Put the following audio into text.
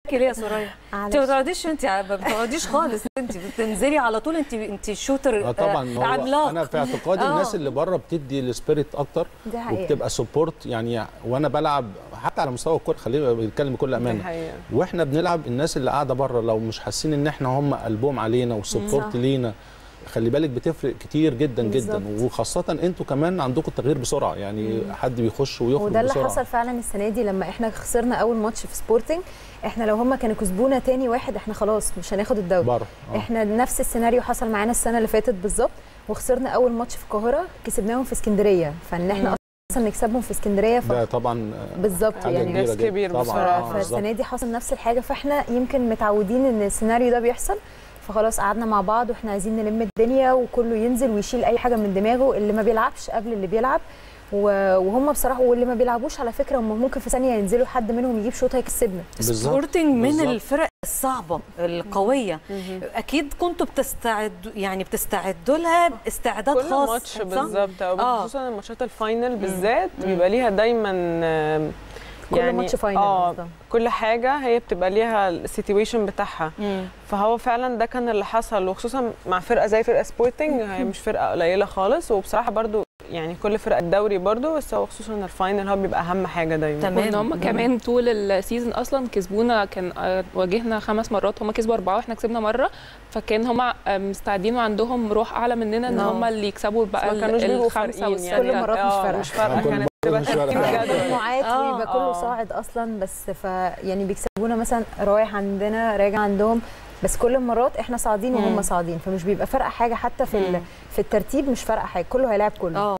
ليه يا سوريا انت ما بتقعديش انت ما بتقعديش خالص انت بتنزلي على طول انت انت شوتر اه طبعا هو عملاق انا في اعتقادي آه. الناس اللي بره بتدي السبيريت اكتر دي حقيقة. وبتبقى سبورت يعني وانا بلعب حتى على مستوى الكوره خلينا بنتكلم بكل دي امانه حقيقة. واحنا بنلعب الناس اللي قاعده بره لو مش حاسين ان احنا هم قلبهم علينا والسبورت صح. لينا خلي بالك بتفرق كتير جدا جدا بالظبط. وخاصه انتوا كمان عندكم التغيير بسرعه يعني حد بيخش ويخرج وده اللي بسرعه حصل فعلا السنه دي لما احنا خسرنا اول ماتش في سبورتنج احنا لو هم كانوا كسبونا تاني واحد احنا خلاص مش هناخد الدوري بره آه. احنا نفس السيناريو حصل معانا السنه اللي فاتت بالظبط وخسرنا اول ماتش في القاهره كسبناهم في اسكندريه فان احنا اصلا نكسبهم في اسكندريه ف... ده طبعا بالظبط حاجه يعني كبيره ناس جدا. كبير طبعا بصراحة. آه، بالظبط. فالسنه دي حصل نفس الحاجه فاحنا يمكن متعودين ان السيناريو ده بيحصل فخلاص قعدنا مع بعض واحنا عايزين نلم الدنيا وكله ينزل ويشيل اي حاجه من دماغه اللي ما بيلعبش قبل اللي بيلعب و- وهم بصراحه واللي ما بيلعبوش على فكره هم ممكن في ثانيه ينزلوا حد منهم يجيب شوط هيكسبنا بالظبط سبورتنج من بالظبط. الفرق الصعبه القويه اكيد كنتوا بتستعدوا يعني بتستعدوا لها استعداد كل خاص ماتش صح؟ بالظبط أو آه. خصوصا الماتشات الفاينل بالذات بيبقى ليها دايما آم، كل ماتش فاينل اه بالظبط. كل حاجه هي بتبقى ليها السيتويشن بتاعها مم. فهو فعلا ده كان اللي حصل وخصوصا مع فرقه زي فرقه سبورتنج هي مش فرقه قليله خالص وبصراحه برضو يعني كل فرقه الدوري برضو بس هو خصوصا الفاينل هو بيبقى اهم حاجه دايما تمام. وان هم كمان طول السيزون اصلا كسبونا كان آه، واجهنا خمس مرات هم كسبوا اربعه واحنا كسبنا مره فكان هم مستعدين وعندهم روح اعلى مننا ان آه. هم اللي يكسبوا بقى ما كانوش بيبقوا الخمسه فارقين والسته يعني كل مرات مش آه، فارقة. مش فارقه كل كانت مرة بتبقى مش فارقة. تركيز فعلا. جدول. مجموعات آه. ويبقى كله آه. صاعد اصلا بس ف يعني بيكسبونا مثلا رايح عندنا راجع عندهم بس كل المرات احنا صاعدين مم. وهم صاعدين فمش بيبقى فارقه حاجه حتى في ال- مم. في الترتيب مش فارقه حاجه كله هيلاعب كله اه